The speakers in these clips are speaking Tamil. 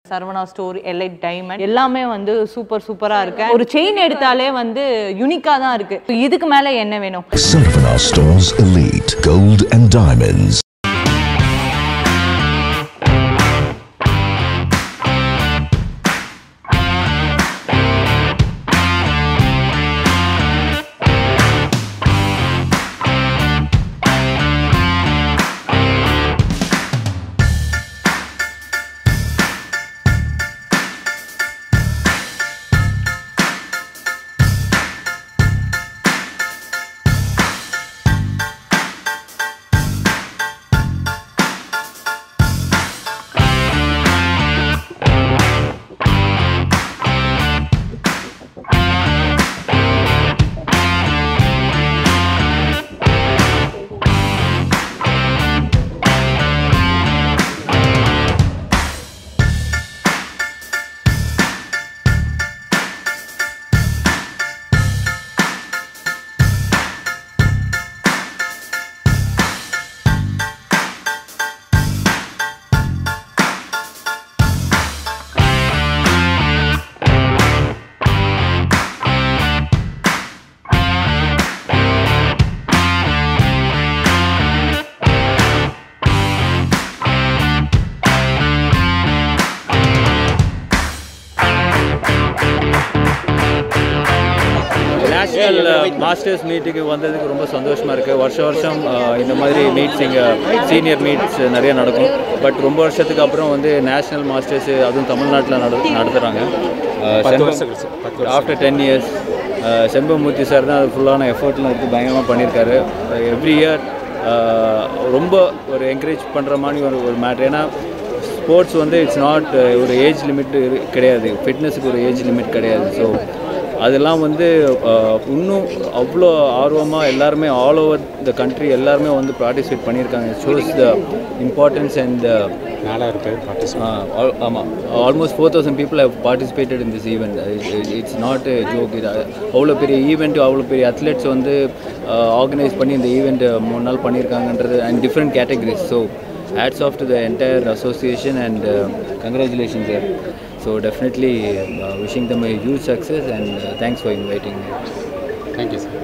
சரவணா ஸ்டோர் எலைட் டைமண்ட் எல்லாமே வந்து சூப்பர் சூப்பரா இருக்கு ஒரு செயின் எடுத்தாலே வந்து யூனிக்கா தான் இருக்கு இதுக்கு மேல என்ன வேணும் Sarvana Stores Elite Gold and Diamonds. National masters மீட்டுக்கு வந்ததுக்கு ரொம்ப சந்தோஷமாக இருக்குது வருஷம் வருஷம் அஹ், இந்த மாதிரி மீட்ஸ் இங்கே சீனியர் மீட்ஸ் நிறைய நடக்கும் பட் ரொம்ப வருஷத்துக்கு அப்புறம் வந்து நேஷ்னல் மாஸ்டர்ஸ் அதுவும் தமிழ்நாட்டில் நட நடத்துகிறாங்க after ten years Sembamoorthy sir தான் அது ஃபுல்லான எஃபர்ட்லாம் எடுத்து பயங்கரமாக பண்ணியிருக்காரு எவ்ரி இயர் ரொம்ப ஒரு என்கரேஜ் பண்ணுற மாதிரி ஒரு ஒரு மேட்ரு ஏன்னா ஸ்போர்ட்ஸ் வந்து இட்ஸ் நாட் ஒரு ஏஜ் லிமிட் கிடையாது ஃபிட்னஸுக்கு ஒரு ஏஜ் லிமிட் கிடையாது ஸோ அதெல்லாம் வந்து அஹ், இன்னும் அவ்வளோ ஆர்வமாக எல்லாருமே ஆல் ஓவர் த கண்ட்ரி எல்லாருமே வந்து பார்ட்டிசிபேட் பண்ணியிருக்காங்க ஷோஸ் த இம்பார்ட்டன்ஸ் அண்ட் நாலாயிரம் பேர் பார்ட்டிசிபேட் ஆமாம் almost four thousand people have participated in this event it's not joke இது அவ்வளோ பெரிய ஈவெண்ட் அவ்வளோ பெரிய அத்லெட்ஸ் வந்து ஆர்கனைஸ் பண்ணி இந்த ஈவெண்ட் மூணு நாள் பண்ணியிருக்காங்கன்றது and different categories so hats off to the entire association and uh, congratulations there. So definitely uh, wishing them a huge success and uh, thanks for inviting me. Thank you sir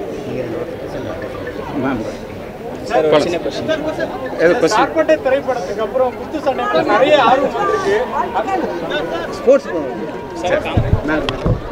கார்பெட்டர் திரைப்படத்துக்கு அப்புறம் குத்து சண்டைக்கு நிறைய ஆர்வம் வந்திருக்கு ஸ்போர்ட்ஸ்